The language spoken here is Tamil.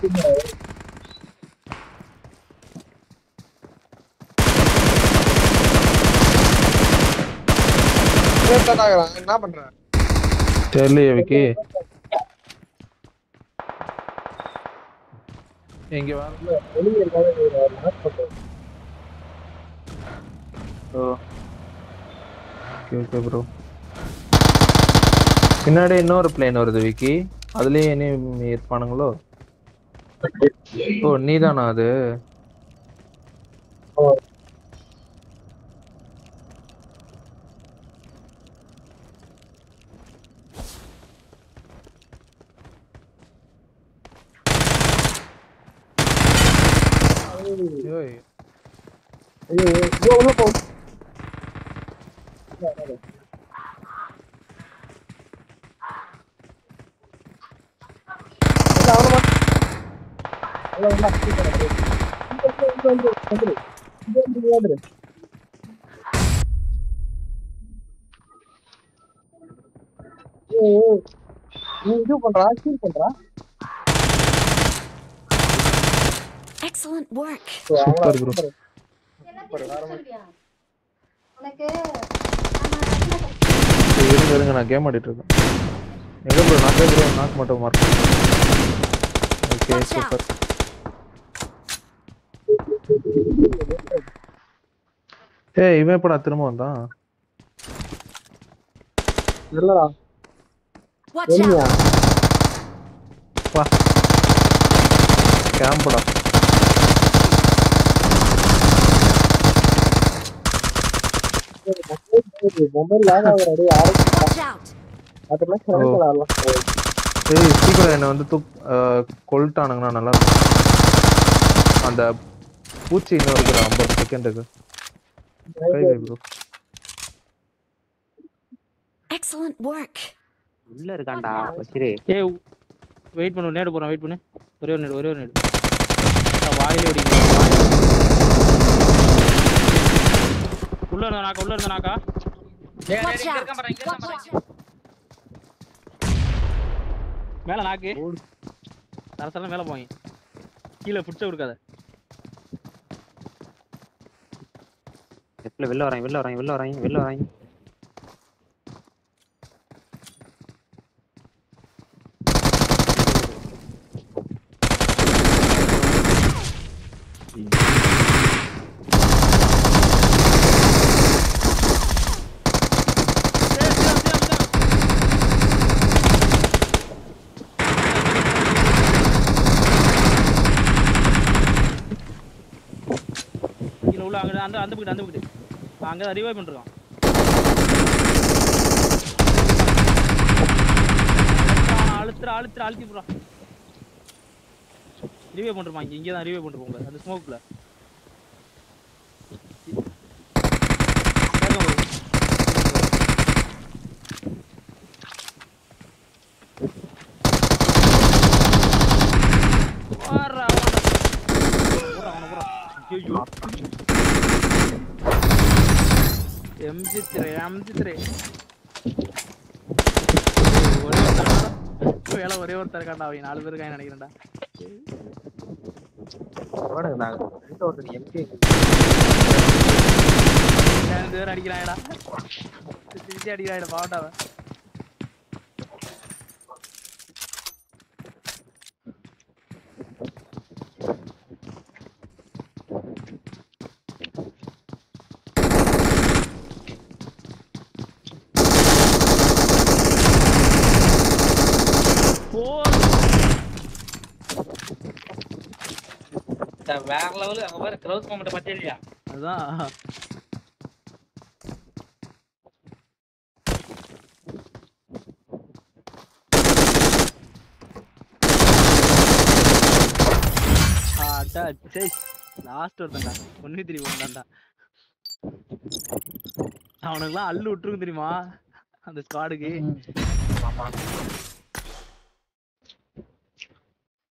ஸ்டார்ட் ஆகுறான் என்ன பண்ற தெரியலையே விக்கி எங்க வர வெளியே இருக்காது ஓ ஓகே ஓகே ப்ரோ பின்னாடி இன்னொரு பிளேன் வருது விக்கி அதுலயே இனி இருப்பானுங்களோ ஓ நீதானா அது ஐயோ ஐயோ ஐயோ உள்ள போ நீ இது பண்றா கீழ் பண்றா Excellent work. சூப்பர் ப்ரோ உனக்கு இருங்க இருங்க நான் கேம் ஆடிட்டு இருக்கேன் எங்க ப்ரோ நாக்கே ப்ரோ நாக் மட்டும் mark okay Watch out. Super ஏய் இவன் எப்படா திரும்ப வந்தான் இல்லடா Watch எனியா out. வா கேம்படா மொபைல் லாக் ஆகுறாடி யாரும் Watch out. அதெல்லாம் கரெக்ட் ஆடலாம் ஏய் சீக்கிரம் என்னை வந்து தூக் அஹ், கொல்லிட்டானுங்கண்ணா நல்லா இருக்கும் அந்த பூச்சி இன்னும் இருக்கிற ஐம்பது செகண்டுக்கு கை வை ப்ரோ Excellent work. உள்ள இருக்கான்டா வச்சிரு ஏய் வெயிட் பண்ணு நேடு போறேன் வெயிட் பண்ணு ஒரே ஒரு நேடு ஒரே ஒரு நேடு அதான் வாயிலே அடிங்க உள்ள இருந்த நாக்கா உள்ள இருந்த நாக்கா ஏய், Watch இங்க out. இருக்கான் பாரு, இங்க இருக்கான் பாரு. மேல நாக்கு தர தர மேல போய் கீழே புடிச்ச கொடுக்காத லெஃப்ட்ல வெளில வராங்க வெளில வராங்க வெளில வராங்க வெளில வராங்க கீழே உள்ள அங்க அந்த அந்த பக்கத்து அந்த பக்கத்து அங்க ரிவைவ் பண்ணிருக்கான் அழுத்துற அழுத்துற அழுத்தி போடுறான் ரிவைவ் பண்ணிருப்பான் இங்க இங்கே தான் ரிவைவ் பண்ணிருப்போம் அந்த ஸ்மோக்ல எம்ஜி த்ரே எம்ஜி த்ரே ஒரே ஒருத்தர் வேலை ஒரே ஒருத்தர் இருக்காண்டா அவங்க நாலு பேர் இருக்காங்க நினைக்கிறேன்டா அவனுக்கு நாங்க ரெண்டு ஒருத்தர் எம்கே ரெண்டு பேர் அடிக்கிறாங்கடா திருச்சி அடிக்கிறாங்கடா பாவட்டாவ வேற லெவலு அங்க பாரு க்ரௌஸ் மொமெண்ட் பத்தியா இல்லையா அதான் ஆட்டா சே லாஸ்ட் ஒருத்தன்டா ஒன்னு தெரியும் ஒன்றான்டா அவனுக்குலாம் அள்ளு விட்டுருக்கும் தெரியுமா அந்த ஸ்குவாடுக்கு